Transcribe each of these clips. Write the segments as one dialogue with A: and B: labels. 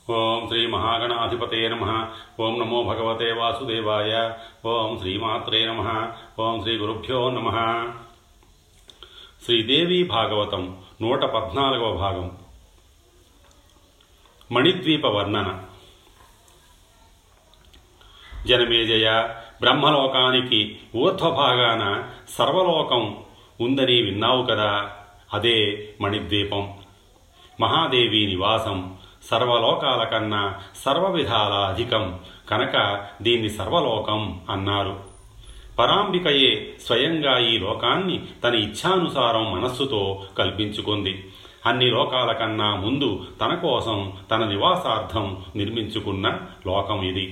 A: ఓం శ్రీ మహాగణాధిపతే నమ ఓం నమో భగవతే వాసుదేవాయ ఓం శ్రీమాత్రే నమ ఓం శ్రీ గురుభ్యో నమ శ్రీదేవి భాగవతం నూట పద్నాలుగవ భాగం మణిద్వీప వర్ణన జనమేజయ బ్రహ్మలోకానికి ఊర్ధ్వభాగాన సర్వలోకం ఉందని విన్నావు కదా అదే మణిద్వీపం మహాదేవి నివాసం సర్వలోకాల కన్నా సర్వవిధాల అధికం కనుక దీన్ని సర్వలోకం అన్నారు పరాంబికయే స్వయంగా ఈ లోకాన్ని తన ఇచ్ఛానుసారం మనస్సుతో కల్పించుకుంది అన్ని లోకాల కన్నా ముందు తన కోసం తన నివాసార్థం నిర్మించుకున్న లోకం ఇది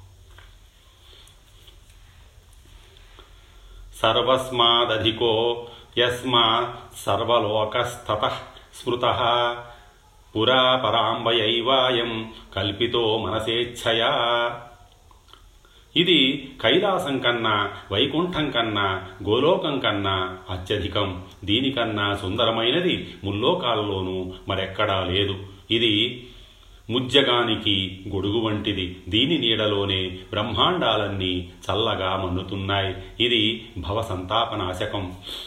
A: సర్వస్మాదధికో యస్మాత్ సర్వలోకస్తత స్మృత పురా పరాంబయైవాయం కల్పితో మనసేచ్ఛయా ఇది కైలాసం కన్నా వైకుంఠం కన్నా గోలోకం కన్నా అత్యధికం దీనికన్నా సుందరమైనది ముల్లోకాల్లోనూ మరెక్కడా లేదు ఇది ముజ్జగానికి గొడుగు వంటిది దీని నీడలోనే బ్రహ్మాండాలన్నీ చల్లగా మన్నుతున్నాయి ఇది భవసంతాపనాశకం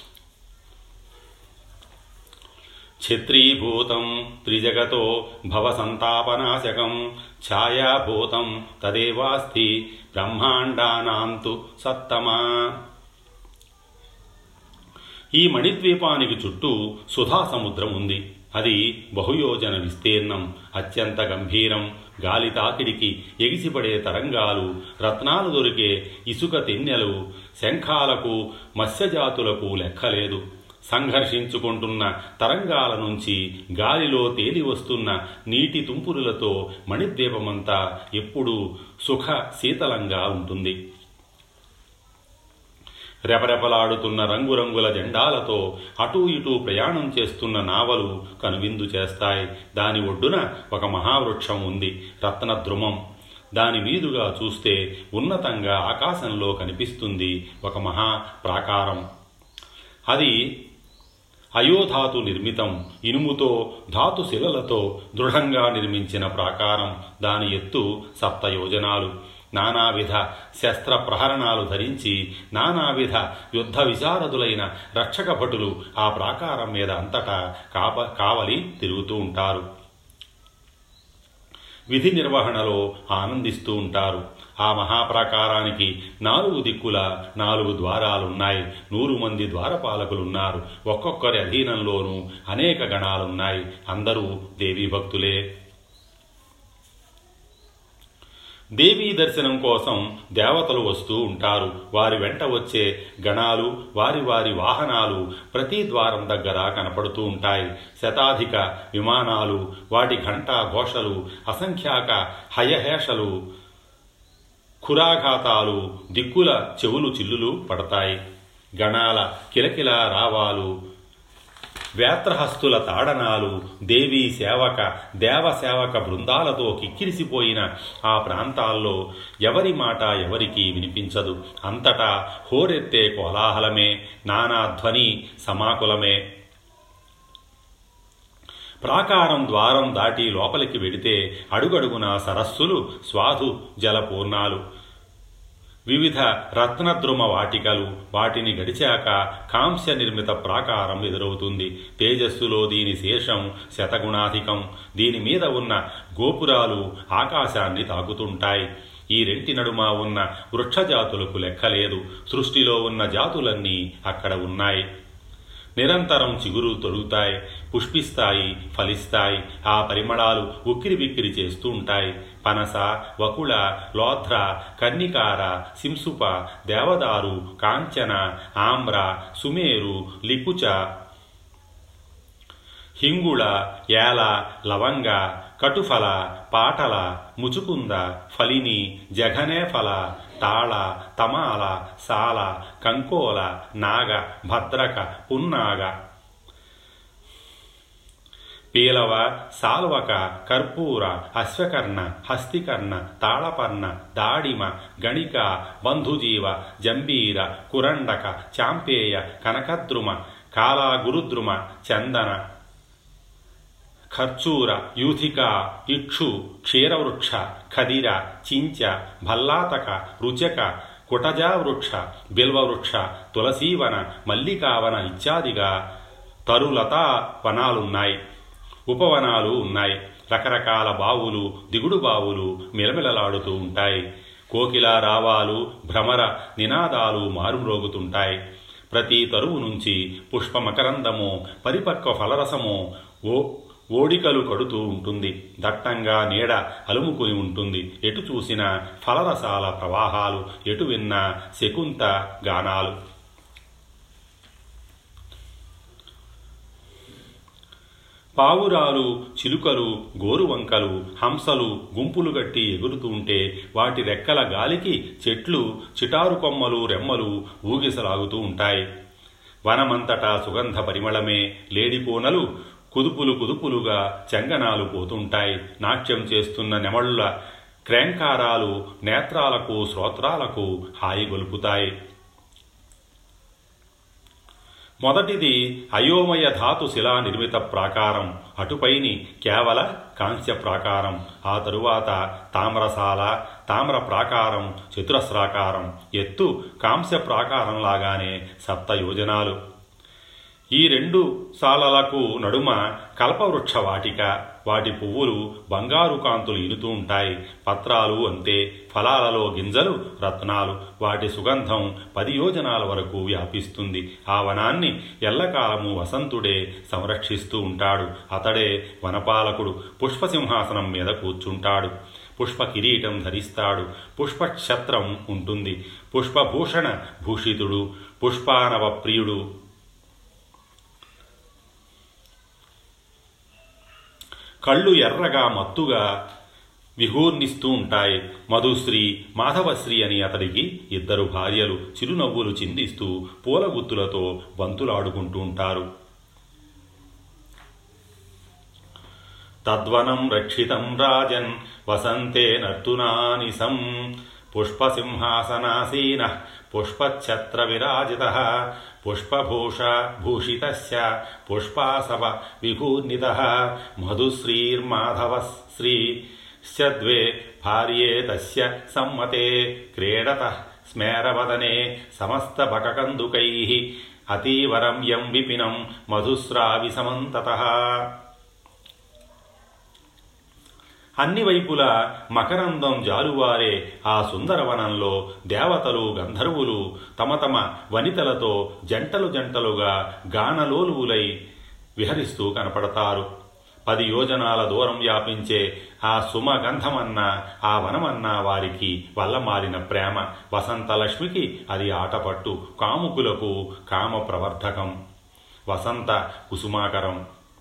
A: ఛత్రీభూతం త్రిజగతో భవసంతాపనాశకం ఛాయాభూతం తదేవాస్తి బ్రహ్మాండానాంతు సత్తమా ఈ మణిద్వీపానికి చుట్టూ సుధా సముద్రం ఉంది అది బహుయోజన విస్తీర్ణం అత్యంత గంభీరం గాలి తాకిడికి ఎగిసిపడే తరంగాలు రత్నాలు దొరికే ఇసుక తిన్నెలు శంఖాలకు మత్స్యజాతులకు లెక్కలేదు సంఘర్షించుకుంటున్న తరంగాల నుంచి గాలిలో తేలి వస్తున్న నీటి తుంపురులతో మణిద్వీపమంతా ఎప్పుడూ సుఖ శీతలంగా ఉంటుంది రెపరెపలాడుతున్న రంగురంగుల జెండాలతో అటూ ఇటూ ప్రయాణం చేస్తున్న నావలు కనువిందు చేస్తాయి దాని ఒడ్డున ఒక మహావృక్షం ఉంది రత్నద్రుమం దాని మీదుగా చూస్తే ఉన్నతంగా ఆకాశంలో కనిపిస్తుంది ఒక మహా ప్రాకారం అది అయోధాతు నిర్మితం ఇనుముతో ధాతు శిలలతో దృఢంగా నిర్మించిన ప్రాకారం దాని ఎత్తు సప్తయోజనాలు నానావిధ శస్త్ర ప్రహరణాలు ధరించి నానావిధ యుద్ధ విశారదులైన రక్షక భటులు ఆ ప్రాకారం మీద అంతటా కాప కావలి తిరుగుతూ ఉంటారు విధి నిర్వహణలో ఆనందిస్తూ ఉంటారు ఆ మహాప్రాకారానికి నాలుగు దిక్కుల నాలుగు ద్వారాలున్నాయి నూరు మంది ద్వారపాలకులున్నారు ఒక్కొక్కరి అధీనంలోనూ అనేక గణాలున్నాయి అందరూ దేవీ భక్తులే దేవీ దర్శనం కోసం దేవతలు వస్తూ ఉంటారు వారి వెంట వచ్చే గణాలు వారి వారి వాహనాలు ప్రతి ద్వారం దగ్గర కనపడుతూ ఉంటాయి శతాధిక విమానాలు వాటి ఘంటా ఘోషలు అసంఖ్యాక హయహేషలు ఖురాఘాతాలు దిక్కుల చెవులు చిల్లులు పడతాయి గణాల కిలకిల రావాలు వేత్రహస్తుల తాడనాలు దేవీ సేవక దేవసేవక బృందాలతో కిక్కిరిసిపోయిన ఆ ప్రాంతాల్లో ఎవరి మాట ఎవరికీ వినిపించదు అంతటా హోరెత్తే కోలాహలమే నానా ధ్వని సమాకులమే ప్రాకారం ద్వారం దాటి లోపలికి వెడితే అడుగడుగున సరస్సులు స్వాధు జలపూర్ణాలు వివిధ రత్నద్రుమ వాటికలు వాటిని గడిచాక కాంస్య నిర్మిత ప్రాకారం ఎదురవుతుంది తేజస్సులో దీని శేషం శతగుణాధికం దీని మీద ఉన్న గోపురాలు ఆకాశాన్ని తాకుతుంటాయి ఈ రెంటి నడుమ ఉన్న వృక్షజాతులకు లెక్కలేదు సృష్టిలో ఉన్న జాతులన్నీ అక్కడ ఉన్నాయి నిరంతరం చిగురు తొలుగుతాయి పుష్పిస్తాయి ఫలిస్తాయి ఆ పరిమళాలు ఉక్కిరి బిక్కిరి చేస్తూ ఉంటాయి పనస వకుళ లోధ్ర కర్ణికార సింసుప దేవదారు కాంచన ఆమ్ర సుమేరు లికుచ హింగుళ ఏల లవంగ కటుఫల పాటల ముచుకుంద ఫలిని జఘనేఫల తాళ తమాల సాల కంకోల నాగ భద్రక పున్నాగ పీలవ సాల్వక కర్పూర అశ్వకర్ణ హస్తికర్ణ తాళపర్ణ దాడిమ గణిక బంధుజీవ జంబీర కురండక చాంపేయ కనకద్రుమ కాలా గురుద్రుమ చందన ఖర్చూర యూథిక ఇక్షు క్షీరవృక్ష ఖదిర చించ భల్లాతక రుచక కుటజావృక్ష బిల్వవృక్ష తులసీవన మల్లికావన ఇత్యాదిగా తరులతా వనాలున్నాయి ఉపవనాలు ఉన్నాయి రకరకాల బావులు దిగుడు బావులు మిలమిలలాడుతూ ఉంటాయి కోకిల రావాలు భ్రమర నినాదాలు మారుమ్రోగుతుంటాయి ప్రతి తరువు నుంచి పుష్పమకరందము పరిపక్వ ఫలరసము ఓ ఓడికలు కడుతూ ఉంటుంది దట్టంగా నీడ అలుముకుని ఉంటుంది ఎటు చూసిన ఫలరసాల ప్రవాహాలు ఎటు విన్నా శకుంత గానాలు పావురాలు చిలుకలు గోరువంకలు హంసలు గుంపులు గట్టి ఎగురుతూ ఉంటే వాటి రెక్కల గాలికి చెట్లు చిటారు కొమ్మలు రెమ్మలు ఊగిసలాగుతూ ఉంటాయి వనమంతటా సుగంధ పరిమళమే లేడిపోనలు కుదుపులు కుదుపులుగా చెంగనాలు పోతుంటాయి నాట్యం చేస్తున్న నెమళ్ళ క్రేంకారాలు నేత్రాలకు శ్రోత్రాలకు హాయి గొలుపుతాయి మొదటిది అయోమయ ధాతు శిలా నిర్మిత ప్రాకారం అటుపైని కేవల కాంస్య ప్రాకారం ఆ తరువాత తామ్రశాల తామ్ర ప్రాకారం చతురస్రాకారం ఎత్తు కాంస్య ప్రాకారం లాగానే సప్త యోజనాలు ఈ రెండు సాలలకు నడుమ కల్పవృక్ష వాటిక వాటి పువ్వులు బంగారు కాంతులు ఇనుతూ ఉంటాయి పత్రాలు అంతే ఫలాలలో గింజలు రత్నాలు వాటి సుగంధం పది యోజనాల వరకు వ్యాపిస్తుంది ఆ వనాన్ని ఎల్లకాలము వసంతుడే సంరక్షిస్తూ ఉంటాడు అతడే వనపాలకుడు పుష్పసింహాసనం మీద కూర్చుంటాడు పుష్ప కిరీటం ధరిస్తాడు పుష్పక్షత్రం ఉంటుంది పుష్పభూషణ భూషితుడు పుష్పానవ ప్రియుడు కళ్ళు ఎర్రగా మత్తుగా విహూర్నిస్తూ ఉంటాయి మధుశ్రీ మాధవశ్రీ అని అతడికి ఇద్దరు భార్యలు చిరునవ్వులు చిందిస్తూ పూల గుత్తులతో బంతులాడుకుంటూ ఉంటారు తద్వనం రక్షితం రాజన్ వసంతే నర్తునానిసం పుష్పసింహాసనాసీన పుష్పఛత్ర విరాజిత పుష్పభూష భూషిత పుష్పాసవ విభూర్ణిత మధుశ్రీర్మాధవశ్రీ స్యద్వే భార్యే తస్య సమ్మతే క్రీడత స్మేరవదనే సమస్తబకకందుకై అతీవరం యం విపినం మధుస్రావిసమంతత అన్ని వైపులా మకరందం జాలువారే ఆ సుందరవనంలో దేవతలు గంధర్వులు తమ తమ వనితలతో జంటలు జంటలుగా గానలోలువులై విహరిస్తూ కనపడతారు పది యోజనాల దూరం వ్యాపించే ఆ సుమగంధమన్న ఆ వనమన్న వారికి వల్లమారిన ప్రేమ వసంతలక్ష్మికి అది ఆటపట్టు కాముకులకు కామ ప్రవర్ధకం వసంత కుసుమాకరం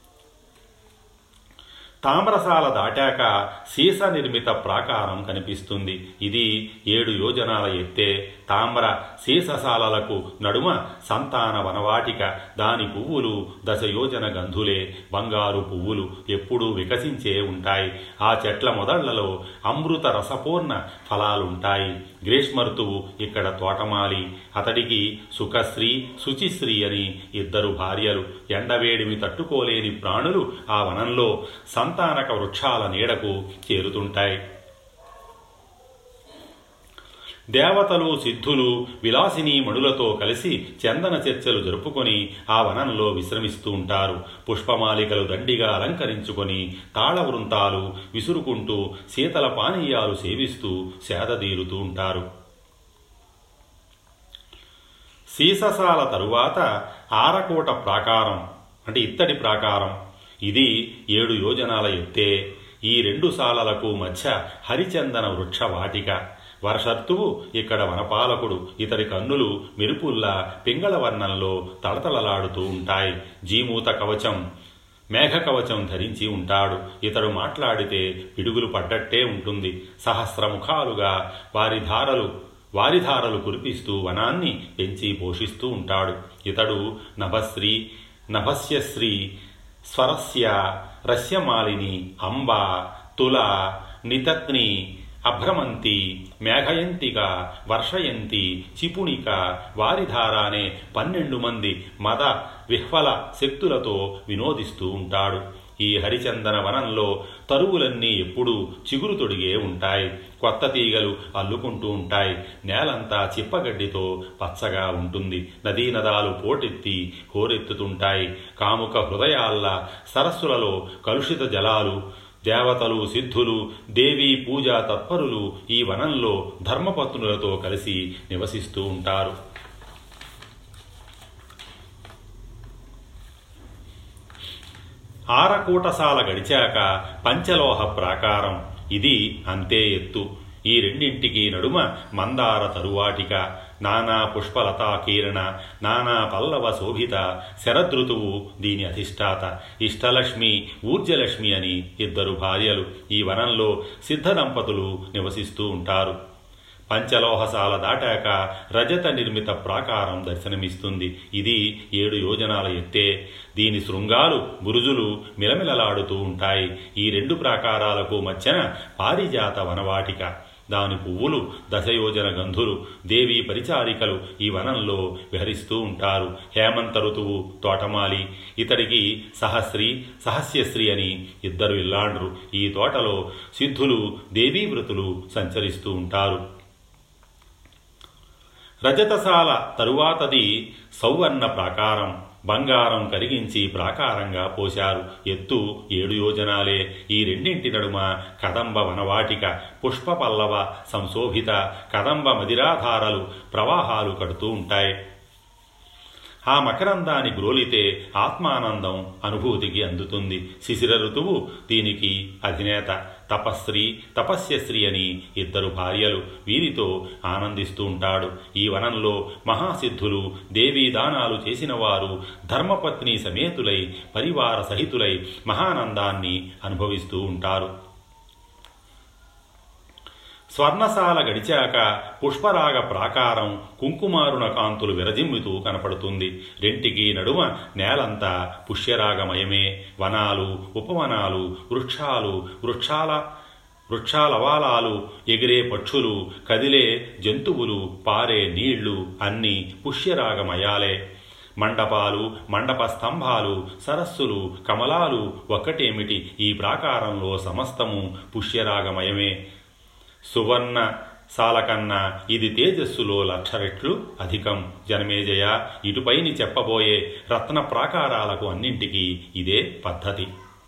A: తామ్రశాల దాటాక సీస నిర్మిత ప్రాకారం కనిపిస్తుంది ఇది ఏడు యోజనాల ఎత్తే తామ్ర సీసశాలలకు నడుమ సంతాన వనవాటిక దాని పువ్వులు దశ యోజన గంధులే బంగారు పువ్వులు ఎప్పుడూ వికసించే ఉంటాయి ఆ చెట్ల మొదళ్లలో అమృత రసపూర్ణ ఫలాలుంటాయి గ్రీష్మర్తువు ఇక్కడ తోటమాలి అతడికి సుఖశ్రీ శుచిశ్రీ అని ఇద్దరు భార్యలు ఎండవేడిమి తట్టుకోలేని ప్రాణులు ఆ వనంలో సంతానక వృక్షాల నీడకు చేరుతుంటాయి దేవతలు సిద్ధులు విలాసిని మణులతో కలిసి చందన చర్చలు జరుపుకొని ఆ వనంలో విశ్రమిస్తూ ఉంటారు పుష్పమాలికలు దండిగా అలంకరించుకొని తాళవృంతాలు విసురుకుంటూ శీతల పానీయాలు సేవిస్తూ సేదదీరుతూ ఉంటారు సీససాల తరువాత ఆరకోట ప్రాకారం అంటే ఇత్తడి ప్రాకారం ఇది ఏడు యోజనాల ఎత్తే ఈ రెండు సాలలకు మధ్య హరిచందన వృక్ష వాటిక వర్షర్తువు ఇక్కడ వనపాలకుడు ఇతడి కన్నులు మెరుపుల్లా పింగళ వర్ణంలో తళతళలాడుతూ ఉంటాయి జీమూత కవచం మేఘ కవచం ధరించి ఉంటాడు ఇతడు మాట్లాడితే పిడుగులు పడ్డట్టే ఉంటుంది సహస్రముఖాలుగా వారి ధారలు వారిధారలు కురిపిస్తూ వనాన్ని పెంచి పోషిస్తూ ఉంటాడు ఇతడు నభశ్రీ నభస్యశ్రీ స్వరస్య రస్యమాలిని అంబ తుల నితత్ని అభ్రమంతి మేఘయంతిక వర్షయంతి చిపుణిక వారిధార అనే పన్నెండు మంది మద విహ్వల శక్తులతో వినోదిస్తూ ఉంటాడు ఈ హరిచందన వనంలో తరువులన్నీ ఎప్పుడూ చిగురు తొడిగే ఉంటాయి కొత్త తీగలు అల్లుకుంటూ ఉంటాయి నేలంతా చిప్పగడ్డితో పచ్చగా ఉంటుంది నదీ నదాలు పోటెత్తి హోరెత్తుతుంటాయి కాముక హృదయాల్లా సరస్సులలో కలుషిత జలాలు దేవతలు సిద్ధులు దేవీ పూజా తత్పరులు ఈ వనంలో ధర్మపత్నులతో కలిసి నివసిస్తూ ఉంటారు ఆరకూటసాల గడిచాక పంచలోహ ప్రాకారం ఇది అంతే ఎత్తు ఈ రెండింటికి నడుమ మందార తరువాటిక నానా పుష్పలతా కీరణ నానా పల్లవ శోభిత శరదృతువు దీని అధిష్టాత ఇష్టలక్ష్మి ఊర్జలక్ష్మి అని ఇద్దరు భార్యలు ఈ వనంలో సిద్ధ దంపతులు నివసిస్తూ ఉంటారు పంచలోహసాల దాటాక రజత నిర్మిత ప్రాకారం దర్శనమిస్తుంది ఇది ఏడు యోజనాల ఎత్తే దీని శృంగాలు బురుజులు మిలమిలలాడుతూ ఉంటాయి ఈ రెండు ప్రాకారాలకు మధ్యన పారిజాత వనవాటిక దాని పువ్వులు దశయోజన గంధులు దేవీ పరిచారికలు ఈ వనంలో విహరిస్తూ ఉంటారు హేమంత ఋతువు తోటమాలి ఇతడికి సహస్రి సహస్యశ్రీ అని ఇద్దరు ఇల్లాండ్రు ఈ తోటలో సిద్ధులు దేవీవృతులు సంచరిస్తూ ఉంటారు రజతశాల తరువాతది సౌవర్ణ ప్రాకారం బంగారం కరిగించి ప్రాకారంగా పోశారు ఎత్తు ఏడు యోజనాలే ఈ రెండింటి నడుమ కదంబ వనవాటిక పుష్ప పల్లవ సంశోభిత కదంబ మదిరాధారలు ప్రవాహాలు కడుతూ ఉంటాయి ఆ మకరందాన్ని గ్రోలితే ఆత్మానందం అనుభూతికి అందుతుంది శిశిర ఋతువు దీనికి అధినేత తపశ్రీ తపస్యశ్రీ అని ఇద్దరు భార్యలు వీరితో ఆనందిస్తూ ఉంటాడు ఈ వనంలో మహాసిద్ధులు దేవీ దానాలు చేసిన వారు ధర్మపత్ని సమేతులై పరివార సహితులై మహానందాన్ని అనుభవిస్తూ ఉంటారు స్వర్ణశాల గడిచాక పుష్పరాగ ప్రాకారం కుంకుమారుణ కాంతులు విరజిమ్ముతూ కనపడుతుంది రెంటికి నడుమ నేలంతా పుష్యరాగమయమే వనాలు ఉపవనాలు వృక్షాలు వృక్షాల వృక్షాలవాలాలు ఎగిరే పక్షులు కదిలే జంతువులు పారే నీళ్లు అన్నీ పుష్యరాగమయాలే మండపాలు మండప స్తంభాలు సరస్సులు కమలాలు ఒక్కటేమిటి ఈ ప్రాకారంలో సమస్తము పుష్యరాగమయమే సువర్ణ సాలకన్నా ఇది తేజస్సులో లక్ష రెట్లు అధికం జనమేజయ ఇటుపైని చెప్పబోయే రత్న ప్రాకారాలకు అన్నింటికీ ఇదే పద్ధతి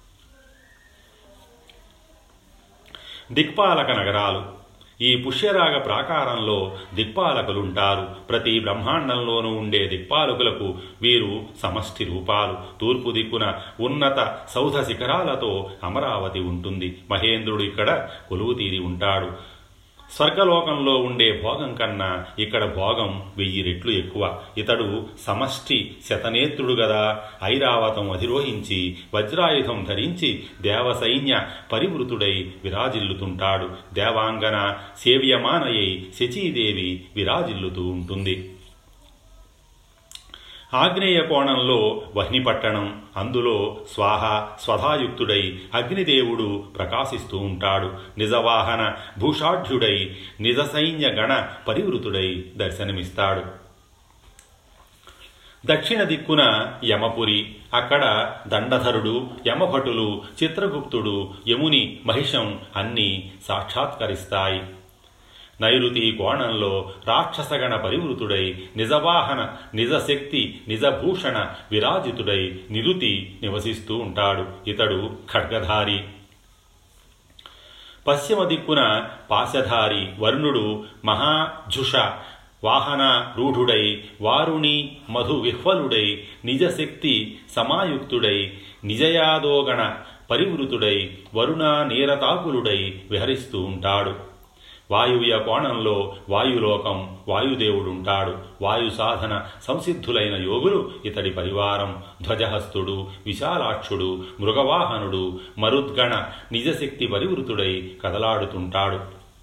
A: దిక్పాలక నగరాలు ఈ పుష్యరాగ ప్రాకారంలో దిక్పాలకులుంటారు ప్రతి బ్రహ్మాండంలోనూ ఉండే దిక్పాలకులకు వీరు సమష్టి రూపాలు తూర్పు దిక్కున ఉన్నత సౌధ శిఖరాలతో అమరావతి ఉంటుంది మహేంద్రుడు ఇక్కడ కొలువు తీరి ఉంటాడు స్వర్గలోకంలో ఉండే భోగం కన్నా ఇక్కడ భోగం వెయ్యి రెట్లు ఎక్కువ ఇతడు సమష్టి శతనేత్రుడు గదా ఐరావతం అధిరోహించి వజ్రాయుధం ధరించి దేవసైన్య పరివృతుడై విరాజిల్లుతుంటాడు దేవాంగన సేవ్యమానయై శచీదేవి విరాజిల్లుతూ ఉంటుంది ఆగ్నేయ కోణంలో వహ్నిపట్టణం అందులో స్వాహ స్వధాయుక్తుడై అగ్నిదేవుడు ప్రకాశిస్తూ ఉంటాడు నిజవాహన భూషాఢ్యుడై నిజ సైన్య గణ పరివృతుడై దర్శనమిస్తాడు దక్షిణ దిక్కున యమపురి అక్కడ దండధరుడు యమభటులు చిత్రగుప్తుడు యముని మహిషం అన్నీ సాక్షాత్కరిస్తాయి నైరుతి కోణంలో రాక్షసగణ పరివృతుడై నిజవాహన నిజశక్తి నిజభూషణ విరాజితుడై నిరుతి నివసిస్తూ ఉంటాడు ఇతడు ఖడ్గధారి పశ్చిమ దిక్కున పాశధారి వరుణుడు మహాజుష వాహన రూఢుడై వారుణి మధు విహ్వలుడై నిజశక్తి సమాయుక్తుడై నిజయాదోగణ పరివృతుడై వరుణ నీరతాకులుడై విహరిస్తూ ఉంటాడు వాయువ్య కోణంలో వాయులోకం వాయుదేవుడుంటాడు వాయు సాధన సంసిద్ధులైన యోగులు ఇతడి పరివారం ధ్వజహస్తుడు విశాలాక్షుడు మృగవాహనుడు మరుద్గణ నిజశక్తి పరివృతుడై కదలాడుతుంటాడు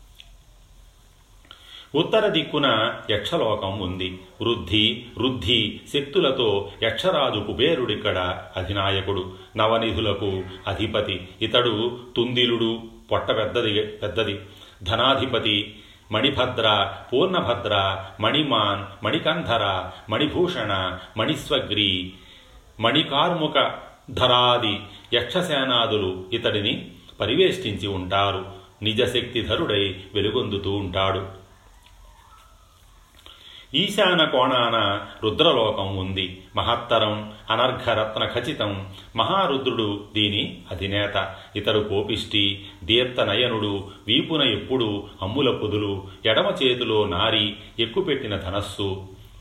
A: ఉత్తర దిక్కున యక్షలోకం ఉంది వృద్ధి వృద్ధి శక్తులతో యక్షరాజు కుబేరుడిక్కడ అధినాయకుడు నవనిధులకు అధిపతి ఇతడు తుందిలుడు పొట్ట పెద్దది పెద్దది ధనాధిపతి మణిభద్ర పూర్ణభద్ర మణిమాన్ మణికంధర మణిభూషణ మణిస్వగ్రి మణికార్ముక ధరాది యక్షసేనాదులు ఇతడిని పరివేష్టించి ఉంటారు నిజశక్తిధరుడై వెలుగొందుతూ ఉంటాడు ఈశాన కోణాన రుద్రలోకం ఉంది మహత్తరం అనర్ఘరత్న ఖచితం మహారుద్రుడు దీని అధినేత ఇతడు కోపిష్టి దీప్తనయనుడు వీపున ఎప్పుడు అమ్ముల పొదులు ఎడమ చేతిలో నారి ఎక్కుపెట్టిన ధనస్సు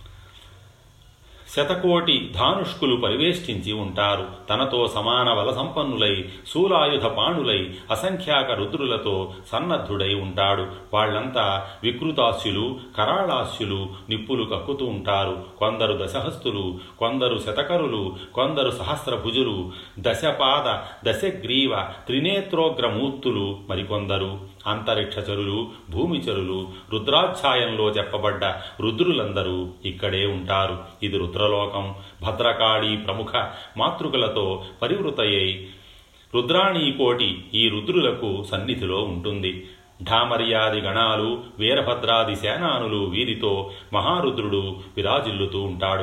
A: శతకోటి ధానుష్కులు పరివేష్టించి ఉంటారు తనతో సమాన బల సంపన్నులై శూలాయుధ పాణులై అసంఖ్యాక రుద్రులతో సన్నద్ధుడై ఉంటాడు వాళ్లంతా వికృతాస్యులు కరాళాస్యులు నిప్పులు కక్కుతూ ఉంటారు కొందరు దశహస్తులు కొందరు శతకరులు కొందరు సహస్రభుజులు దశపాద దశగ్రీవ త్రినేత్రోగ్రమూర్తులు మరికొందరు అంతరిక్షచరులు భూమిచరులు రుద్రాధ్యాయంలో చెప్పబడ్డ రుద్రులందరూ ఇక్కడే ఉంటారు ఇది రుద్రలోకం భద్రకాళి ప్రముఖ మాతృకలతో పరివృతయ్యై రుద్రాణీకోటి ఈ రుద్రులకు సన్నిధిలో ఉంటుంది ఢామర్యాది గణాలు వీరభద్రాది సేనానులు వీరితో మహారుద్రుడు విరాజిల్లుతూ ఉంటాడు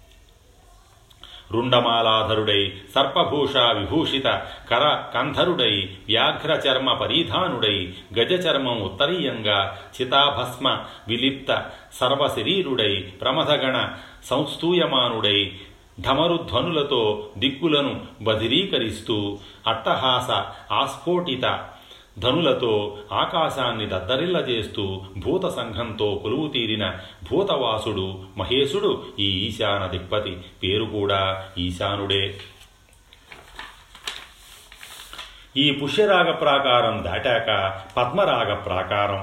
A: రుండమాలాధరుడై సర్పభూష విభూషిత కర కంధరుడై వ్యాఘ్రచర్మ పరిధానుడై గజచర్మం ఉత్తరీయంగా చితాభస్మ విలిప్త సర్వశరీరుడై ప్రమథగణ సంస్తూయమానుడై ఢమరుధ్వనులతో దిక్కులను బదిరీకరిస్తూ అట్టహాస ఆస్ఫోటిత ధనులతో ఆకాశాన్ని దద్దరిల్లజేస్తూ భూత సంఘంతో కొలువు తీరిన భూతవాసుడు మహేశుడు ఈ ఈశాన దిక్పతి పేరు కూడా ఈశానుడే ఈ పుష్యరాగ ప్రాకారం దాటాక పద్మరాగ ప్రాకారం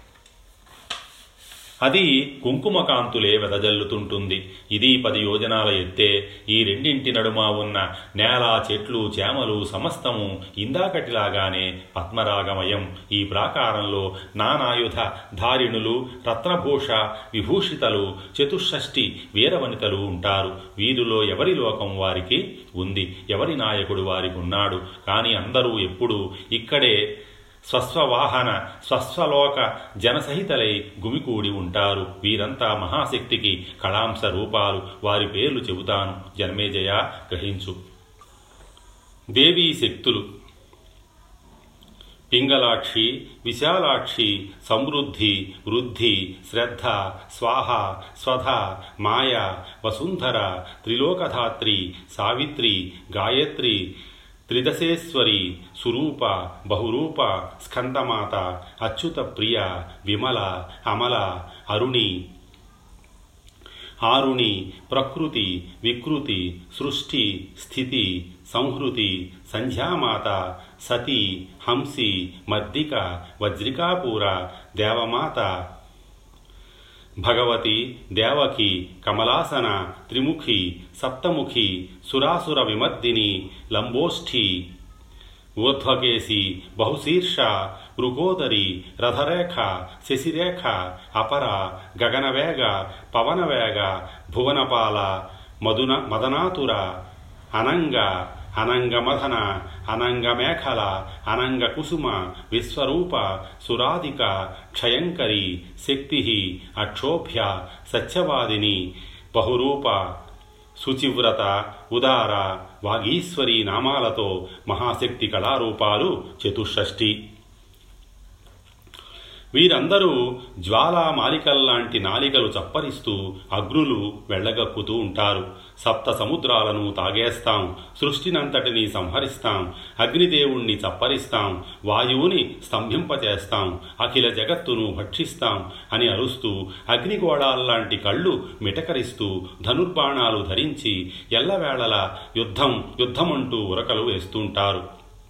A: అది కుంకుమ కాంతులే వెదజల్లుతుంటుంది ఇది పది యోజనాల ఎత్తే ఈ రెండింటి నడుమ ఉన్న నేల చెట్లు చేమలు సమస్తము ఇందాకటిలాగానే పద్మరాగమయం ఈ ప్రాకారంలో నానాయుధ ధారిణులు రత్నభూష విభూషితలు చతుషష్ఠి వీరవనితలు ఉంటారు వీరిలో ఎవరి లోకం వారికి ఉంది ఎవరి నాయకుడు వారికి ఉన్నాడు కానీ అందరూ ఎప్పుడూ ఇక్కడే స్వస్వవాహన స్వస్వలోక జనసహితలై గుమికూడి ఉంటారు వీరంతా మహాశక్తికి కళాంశ రూపాలు వారి పేర్లు చెబుతాను జన్మేజయ గ్రహించు దేవీ శక్తులు పింగళాక్షి విశాలాక్షి సమృద్ధి వృద్ధి శ్రద్ధ స్వాహ స్వధ మాయ వసుంధర త్రిలోకధాత్రి సావిత్రి గాయత్రి త్రిదశేశ్వరి సురూప బహురూప స్కందమాత అచ్యుత ప్రియ విమల అమల అరుణి ఆరుణి ప్రకృతి వికృతి సృష్టి స్థితి సంహృతి సంధ్యామాత సతీ హంసి మద్దిక వజ్రికాపూర దేవమాత భగవతి దేవకి కమలాసన త్రిముఖి సప్తముఖి సురాసుర విమర్దిని లంబోష్ఠి ఊర్ధ్వకేసి బహుశీర్ష మృగోదరి రథరేఖ శశిరేఖ అపర గగనవేగ పవనవేగ భువనపాల మధున మదనాతుర అనంగ అనంగమథన అనంగమేఖల అనంగకుసుమ విశ్వరూప సురాధిక క్షయంకరి శక్తి అక్షోభ్య సత్యవాదిని బహురూప శుచివ్రత ఉదార వాగీశ్వరి నామాలతో మహాశక్తి కళారూపాలు చతుషష్ఠి వీరందరూ జ్వాలా మాలికల్లాంటి నాలికలు చప్పరిస్తూ అగ్రులు వెళ్ళగక్కుతూ ఉంటారు సప్త సముద్రాలను తాగేస్తాం సృష్టినంతటిని సంహరిస్తాం అగ్నిదేవుణ్ణి చప్పరిస్తాం వాయువుని స్తంభింపచేస్తాం అఖిల జగత్తును భక్షిస్తాం అని అరుస్తూ అగ్నిగోళాల్లాంటి కళ్ళు మిటకరిస్తూ ధనుర్బాణాలు ధరించి ఎల్లవేళలా యుద్ధం యుద్ధమంటూ ఉరకలు వేస్తుంటారు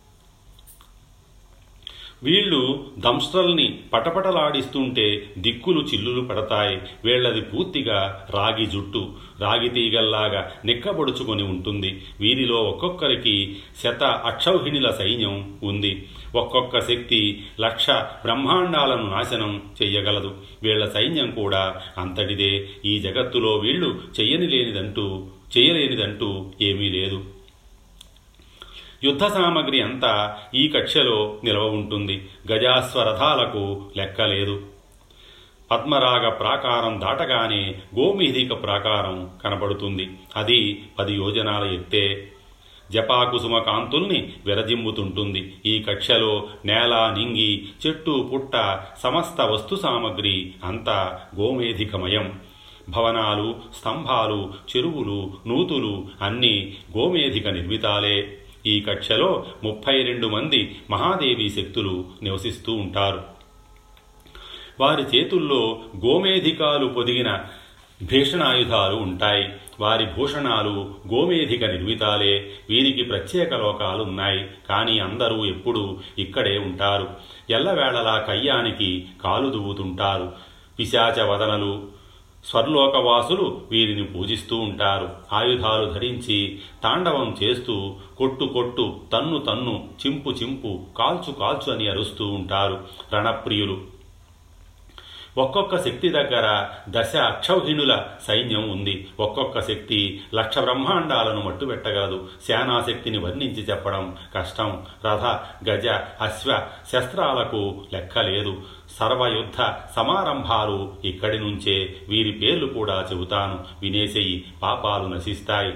A: వీళ్ళు దంస్ట్రల్ని పటపటలాడిస్తుంటే దిక్కులు చిల్లులు పడతాయి వీళ్ళది పూర్తిగా రాగి జుట్టు రాగి తీగల్లాగా నిక్కబొడుచుకొని ఉంటుంది వీరిలో ఒక్కొక్కరికి శత అక్షౌహిణిల సైన్యం ఉంది ఒక్కొక్క శక్తి లక్ష బ్రహ్మాండాలను నాశనం చెయ్యగలదు వీళ్ల సైన్యం కూడా అంతటిదే ఈ జగత్తులో వీళ్ళు చెయ్యని లేనిదంటూ చేయలేనిదంటూ ఏమీ లేదు యుద్ధ సామగ్రి అంతా ఈ కక్షలో నిలవ ఉంటుంది గజాస్వరథాలకు లెక్కలేదు పద్మరాగ ప్రాకారం దాటగానే గోమీధిక ప్రాకారం కనబడుతుంది అది పది యోజనాల ఎత్తే జపాకుసుమ కాంతుల్ని విరజిమ్ముతుంటుంది ఈ కక్షలో నేల నింగి చెట్టు పుట్ట సమస్త వస్తు సామగ్రి అంతా గోమేధికమయం భవనాలు స్తంభాలు చెరువులు నూతులు అన్నీ గోమేధిక నిర్మితాలే ఈ కక్షలో ముప్పై రెండు మంది మహాదేవి శక్తులు నివసిస్తూ ఉంటారు వారి చేతుల్లో గోమేధికాలు పొదిగిన భీషణాయుధాలు ఉంటాయి వారి భూషణాలు గోమేధిక నిర్మితాలే వీరికి ప్రత్యేక లోకాలు ఉన్నాయి కానీ అందరూ ఎప్పుడూ ఇక్కడే ఉంటారు ఎల్లవేళలా కయ్యానికి కాలు దువ్వుతుంటారు పిశాచ వదనలు స్వర్లోకవాసులు వీరిని పూజిస్తూ ఉంటారు ఆయుధాలు ధరించి తాండవం చేస్తూ కొట్టు కొట్టు తన్ను తన్ను చింపు చింపు కాల్చు కాల్చు అని అరుస్తూ ఉంటారు రణప్రియులు ఒక్కొక్క శక్తి దగ్గర దశ అక్షౌహిణుల సైన్యం ఉంది ఒక్కొక్క శక్తి లక్ష బ్రహ్మాండాలను మట్టుబెట్టగలదు సేనాశక్తిని వర్ణించి చెప్పడం కష్టం రథ గజ అశ్వ శస్త్రాలకు లెక్కలేదు సర్వయుద్ధ సమారంభాలు ఇక్కడి నుంచే వీరి పేర్లు కూడా చెబుతాను వినేసేయి పాపాలు నశిస్తాయి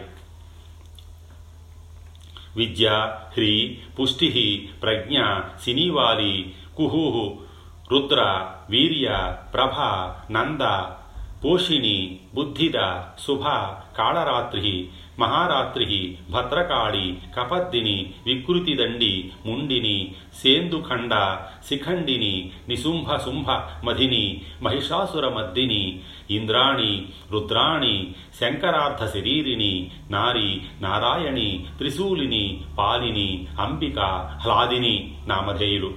A: విద్య హ్రీ పుష్టి ప్రజ్ఞ సినీవాలి కుహూహు రుద్ర వీర్య ప్రభ నంద పోషిణి బుద్ధిద శుభ కాళరాత్రి మహారాత్రి భద్రకాళి కపద్దిని వికృతిదండి ముండిని సేందుఖండ శిఖండిని నిశుంభ శుంభ మధిని మహిషాసుర మద్దిని ఇంద్రాణి రుద్రాణి శంకరార్ధ శరీరిని నారి నారాయణి త్రిశూలిని పాలిని అంబిక హ్లాదిని నామధేయులు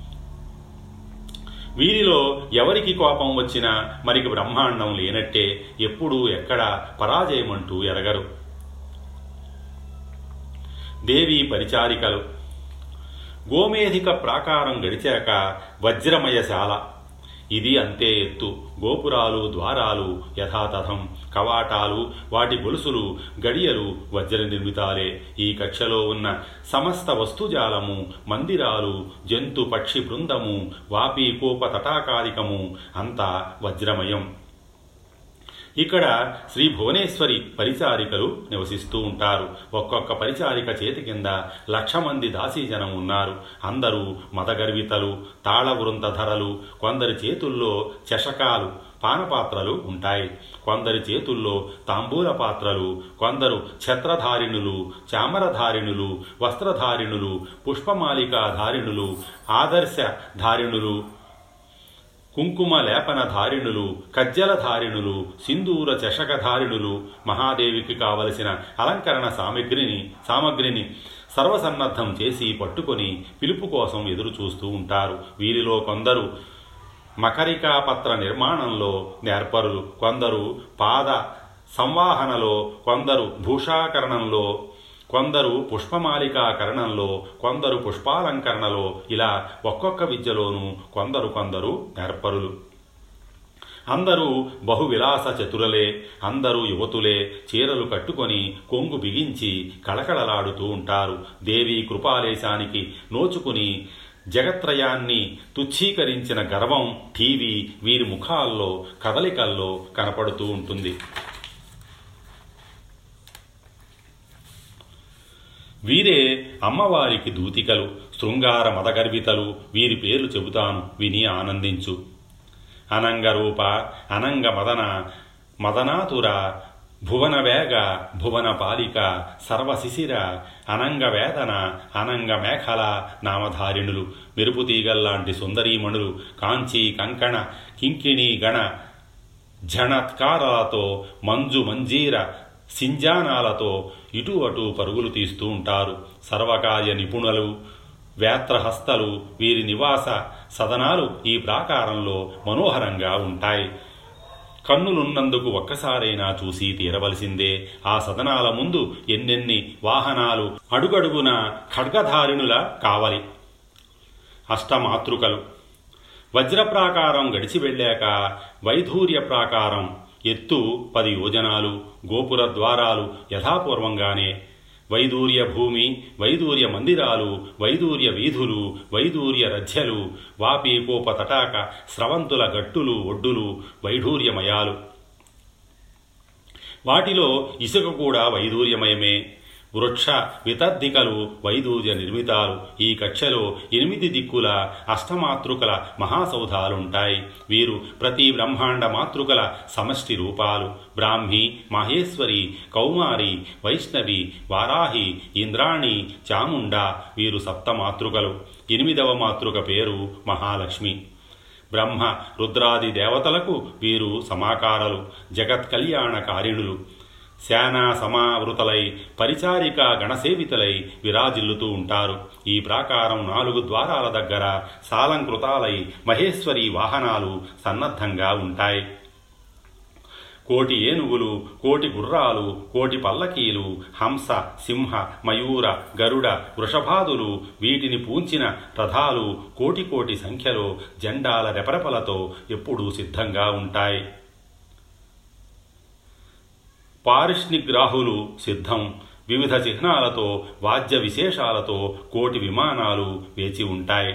A: వీరిలో ఎవరికి కోపం వచ్చినా మరికి బ్రహ్మాండం లేనట్టే ఎప్పుడూ ఎక్కడ పరాజయమంటూ ఎరగరు దేవి పరిచారికలు గోమేధిక ప్రాకారం గడిచాక వజ్రమయశాల ఇది అంతే ఎత్తు గోపురాలు ద్వారాలు యథాతథం కవాటాలు వాటి గొలుసులు గడియలు వజ్ర నిర్మితాలే ఈ కక్షలో ఉన్న సమస్త వస్తుజాలము మందిరాలు జంతు పక్షి బృందము వాపి కోప తటాకారికము అంతా వజ్రమయం ఇక్కడ శ్రీ భువనేశ్వరి పరిచారికలు నివసిస్తూ ఉంటారు ఒక్కొక్క పరిచారిక చేతి కింద లక్ష మంది దాసీజనం ఉన్నారు అందరూ మదగర్వితలు తాళవృంతధరలు కొందరి చేతుల్లో చషకాలు పానపాత్రలు ఉంటాయి కొందరి చేతుల్లో తాంబూల పాత్రలు కొందరు ఛత్రధారిణులు చామరధారిణులు వస్త్రధారిణులు పుష్పమాలికాధారిణులు ఆదర్శ ధారిణులు కుంకుమ లేపన ధారిణులు కజ్జల ధారిణులు సింధూర చషకధారిణులు మహాదేవికి కావలసిన అలంకరణ సామగ్రిని సామగ్రిని సర్వసన్నద్ధం చేసి పట్టుకొని పిలుపు కోసం ఎదురు చూస్తూ ఉంటారు వీరిలో కొందరు మకరికాపత్ర నిర్మాణంలో నేర్పరులు కొందరు పాద సంవాహనలో కొందరు భూషాకరణంలో కొందరు పుష్పమాలికాకరణంలో కొందరు పుష్పాలంకరణలో ఇలా ఒక్కొక్క విద్యలోనూ కొందరు కొందరు నేర్పరులు అందరూ బహువిలాస చతురలే అందరూ యువతులే చీరలు కట్టుకొని కొంగు బిగించి కళకళలాడుతూ ఉంటారు దేవి కృపాలేశానికి నోచుకుని జగత్రయాన్ని తుచ్చీకరించిన గర్వం టీవీ వీరి ముఖాల్లో కదలికల్లో కనపడుతూ ఉంటుంది వీరే అమ్మవారికి దూతికలు శృంగార మదగర్వితలు వీరి పేర్లు చెబుతాను విని ఆనందించు అనంగరూప అనంగ మదన మదనాతుర భువన వేగ భువన పాలిక సర్వశిశిర అనంగ వేదన అనంగ మేఖల నామధారిణులు మెరుపు తీగల్లాంటి సుందరీమణులు కాంచి కంకణ కింకిణి గణ జణత్కారాలతో మంజు మంజీర సింజానాలతో ఇటు అటు పరుగులు తీస్తూ ఉంటారు సర్వకార్య నిపుణులు వేత్రహస్తలు వీరి నివాస సదనాలు ఈ ప్రాకారంలో మనోహరంగా ఉంటాయి కన్నులున్నందుకు ఒక్కసారైనా చూసి తీరవలసిందే ఆ సదనాల ముందు ఎన్నెన్ని వాహనాలు అడుగడుగున ఖడ్గధారిణుల కావలి అష్టమాతృకలు వజ్రప్రాకారం గడిచి వెళ్ళాక వైధూర్య ప్రాకారం ఎత్తు పది యోజనాలు గోపుర ద్వారాలు యథాపూర్వంగానే వైదూర్య భూమి వైదూర్య మందిరాలు వైదూర్య వీధులు వైదూర్య రథ్యలు వాపి కోప తటాక స్రవంతుల గట్టులు ఒడ్డులు వైఢూర్యమయాలు వాటిలో ఇసుక కూడా వైదూర్యమయమే వృక్ష వితద్దికలు వైదూర్య నిర్మితాలు ఈ కక్షలో ఎనిమిది దిక్కుల అష్టమాతృకల మహాసౌధాలుంటాయి వీరు ప్రతి బ్రహ్మాండ మాతృకల సమష్టి రూపాలు బ్రాహ్మి మహేశ్వరి కౌమారి వైష్ణవి వారాహి ఇంద్రాణి చాముండ వీరు సప్తమాతృకలు ఎనిమిదవ మాతృక పేరు మహాలక్ష్మి బ్రహ్మ రుద్రాది దేవతలకు వీరు సమాకారలు జగత్ కళ్యాణ కారిణులు శానా సమావృతలై పరిచారిక గణసేవితలై విరాజిల్లుతూ ఉంటారు ఈ ప్రాకారం నాలుగు ద్వారాల దగ్గర సాలంకృతాలై మహేశ్వరి వాహనాలు సన్నద్ధంగా ఉంటాయి కోటి ఏనుగులు కోటి గుర్రాలు కోటి పల్లకీలు హంస సింహ మయూర గరుడ వృషభాదులు వీటిని పూంచిన రథాలు కోటి కోటి సంఖ్యలో జెండాల రెపరెపలతో ఎప్పుడూ సిద్ధంగా ఉంటాయి పారిష్నిగ్రాహులు సిద్ధం వివిధ చిహ్నాలతో వాద్య విశేషాలతో కోటి విమానాలు వేచి ఉంటాయి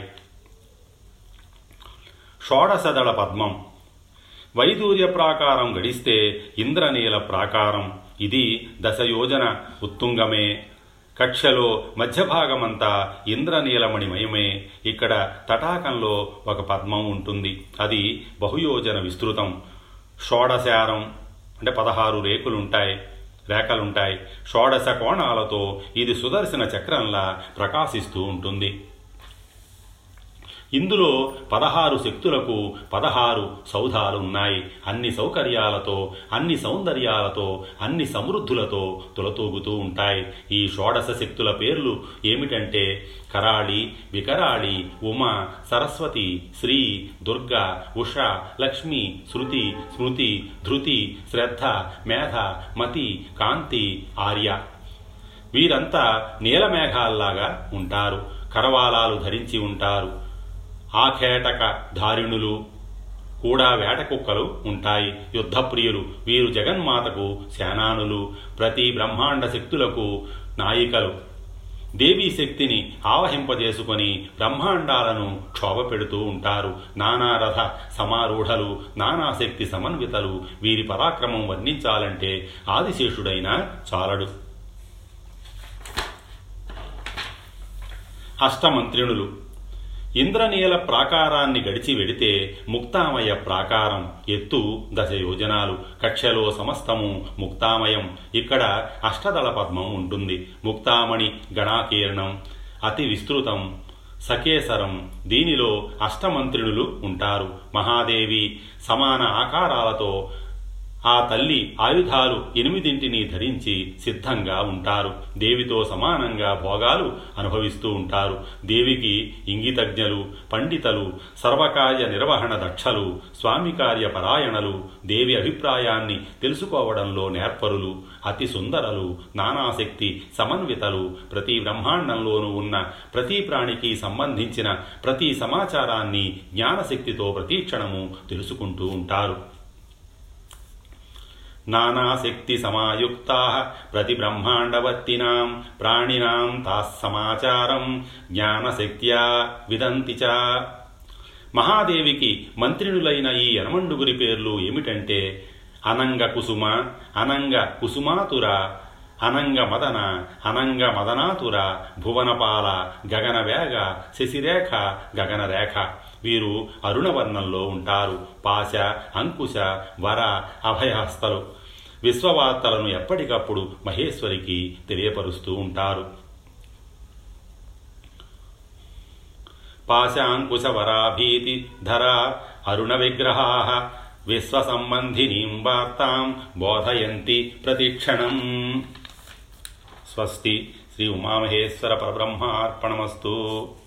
A: షోడశదళ పద్మం వైదూర్య ప్రాకారం గడిస్తే ఇంద్రనీల ప్రాకారం ఇది దశయోజన ఉత్తుంగమే కక్షలో మధ్యభాగమంతా ఇంద్రనీలమణిమయమే ఇక్కడ తటాకంలో ఒక పద్మం ఉంటుంది అది బహుయోజన విస్తృతం షోడశారం అంటే పదహారు రేకులుంటాయి రేఖలుంటాయి షోడశ కోణాలతో ఇది సుదర్శన చక్రంలా ప్రకాశిస్తూ ఉంటుంది ఇందులో పదహారు శక్తులకు పదహారు సౌధాలు ఉన్నాయి అన్ని సౌకర్యాలతో అన్ని సౌందర్యాలతో అన్ని సమృద్ధులతో తులతూగుతూ ఉంటాయి ఈ షోడశ శక్తుల పేర్లు ఏమిటంటే కరాళి వికరాళి ఉమ సరస్వతి శ్రీ దుర్గా ఉష లక్ష్మి శృతి స్మృతి ధృతి శ్రద్ధ మేధ మతి కాంతి ఆర్య వీరంతా నీలమేఘాల్లాగా ఉంటారు కరవాలాలు ధరించి ఉంటారు ఆఖేటక ధారిణులు కూడా వేట కుక్కలు ఉంటాయి యుద్ధప్రియులు వీరు జగన్మాతకు సేనానులు ప్రతి బ్రహ్మాండ శక్తులకు నాయికలు దేవీ శక్తిని ఆవహింపజేసుకొని బ్రహ్మాండాలను క్షోభ పెడుతూ ఉంటారు నానారథ సమారూఢలు నానాశక్తి సమన్వితలు వీరి పరాక్రమం వర్ణించాలంటే ఆదిశేషుడైనా చాలడు అష్టమంత్రిణులు ఇంద్రనీల ప్రాకారాన్ని గడిచి వెడితే ముక్తామయ ప్రాకారం ఎత్తు దశ యోజనాలు కక్షలో సమస్తము ముక్తామయం ఇక్కడ అష్టదళ పద్మం ఉంటుంది ముక్తామణి గణాకీర్ణం అతి విస్తృతం సకేసరం దీనిలో అష్టమంత్రిణులు ఉంటారు మహాదేవి సమాన ఆకారాలతో ఆ తల్లి ఆయుధాలు ఎనిమిదింటిని ధరించి సిద్ధంగా ఉంటారు దేవితో సమానంగా భోగాలు అనుభవిస్తూ ఉంటారు దేవికి ఇంగితజ్ఞలు పండితలు సర్వకార్య నిర్వహణ దక్షలు స్వామికార్య పరాయణలు దేవి అభిప్రాయాన్ని తెలుసుకోవడంలో నేర్పరులు అతి సుందరలు నానాశక్తి సమన్వితలు ప్రతి బ్రహ్మాండంలోనూ ఉన్న ప్రతి ప్రాణికి సంబంధించిన ప్రతి సమాచారాన్ని జ్ఞానశక్తితో ప్రతీక్షణము తెలుసుకుంటూ ఉంటారు నానాశక్తి సమాయుక్తా ప్రతిబ్రహ్మాండవర్తినాం ప్రాణినాం తాస్ సమాచారం జ్ఞానశక్త్యా విదంతి చ మహాదేవికి మంత్రినులైన ఈ యనమండుగురి పేర్లు ఏమిటంటే అనంగ కుసుమ అనంగ కుసుమాతుర అనంగ మదన అనంగ మదనాతుర భువనపాల గగనవేగ శశిరేఖ గగనరేఖ వీరు అరుణవర్ణంలో ఉంటారు పాశ అంకుశ వర అభయహస్తలు విశ్వవార్తలను ఎప్పటికప్పుడు మహేశ్వరికి తెలియపరుస్తూ ఉంటారు పాశాంకుశవరాభీతి ధర అరుణ విగ్రహా విశ్వసంబంధినీం వార్తాం బోధయంతి ప్రతిక్షణం స్వస్తి శ్రీ ఉమామహేశ్వర పరబ్రహ్మార్పణమస్తు